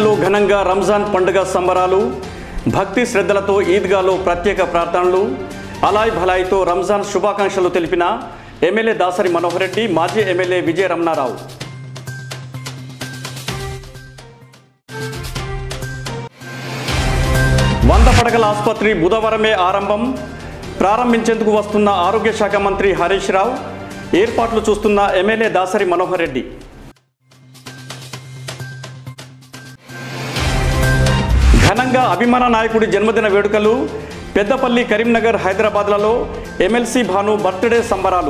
పట్టణంలో ఘనంగా రంజాన్ పండుగ సంబరాలు భక్తి శ్రద్ధలతో ఈద్గాలో ప్రత్యేక ప్రార్థనలు అలాయ్ భలాయ్తో రంజాన్ శుభాకాంక్షలు తెలిపిన ఎమ్మెల్యే దాసరి మనోహర్ రెడ్డి మాజీ ఎమ్మెల్యే విజయ రమణారావు వంద పడకల ఆసుపత్రి బుధవారమే ఆరంభం ప్రారంభించేందుకు వస్తున్న ఆరోగ్య శాఖ మంత్రి హరీష్ రావు ఏర్పాట్లు చూస్తున్న ఎమ్మెల్యే దాసరి మనోహర్ రెడ్డి ఘనంగా అభిమాన నాయకుడి జన్మదిన వేడుకలు పెద్దపల్లి కరీంనగర్ హైదరాబాద్లలో ఎమ్మెల్సీ భాను బర్త్డే సంబరాలు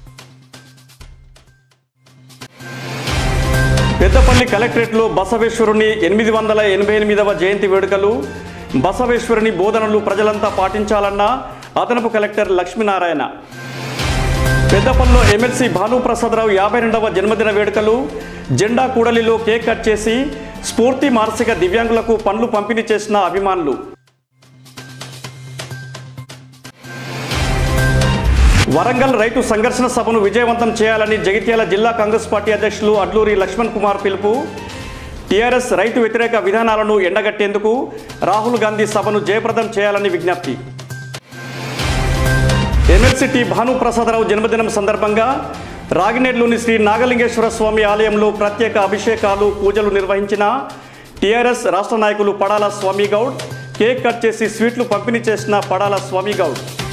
పెద్దపల్లి కలెక్టరేట్లో బసవేశ్వరుని ఎనిమిది వందల ఎనభై ఎనిమిదవ జయంతి వేడుకలు బసవేశ్వరుని బోధనలు ప్రజలంతా పాటించాలన్న అదనపు కలెక్టర్ లక్ష్మీనారాయణ పెద్దపల్లిలో ఎమ్మెల్సీ భానుప్రసాదరావు యాభై రెండవ జన్మదిన వేడుకలు జెండా కూడలిలో కేక్ కట్ చేసి స్ఫూర్తి మానసిక దివ్యాంగులకు పండ్లు పంపిణీ చేసిన అభిమానులు వరంగల్ రైతు సంఘర్షణ సభను విజయవంతం చేయాలని జగిత్యాల జిల్లా కాంగ్రెస్ పార్టీ అధ్యక్షులు అడ్లూరి లక్ష్మణ్ కుమార్ పిలుపు టీఆర్ఎస్ రైతు వ్యతిరేక విధానాలను ఎండగట్టేందుకు రాహుల్ గాంధీ సభను జయప్రదం చేయాలని విజ్ఞప్తి ఎమ్మెల్సీ టి భానుప్రసాదరావు జన్మదినం సందర్భంగా రాగినేడ్లోని శ్రీ నాగలింగేశ్వర స్వామి ఆలయంలో ప్రత్యేక అభిషేకాలు పూజలు నిర్వహించిన టీఆర్ఎస్ రాష్ట్ర నాయకులు పడాల స్వామి గౌడ్ కేక్ కట్ చేసి స్వీట్లు పంపిణీ చేసిన పడాల స్వామి గౌడ్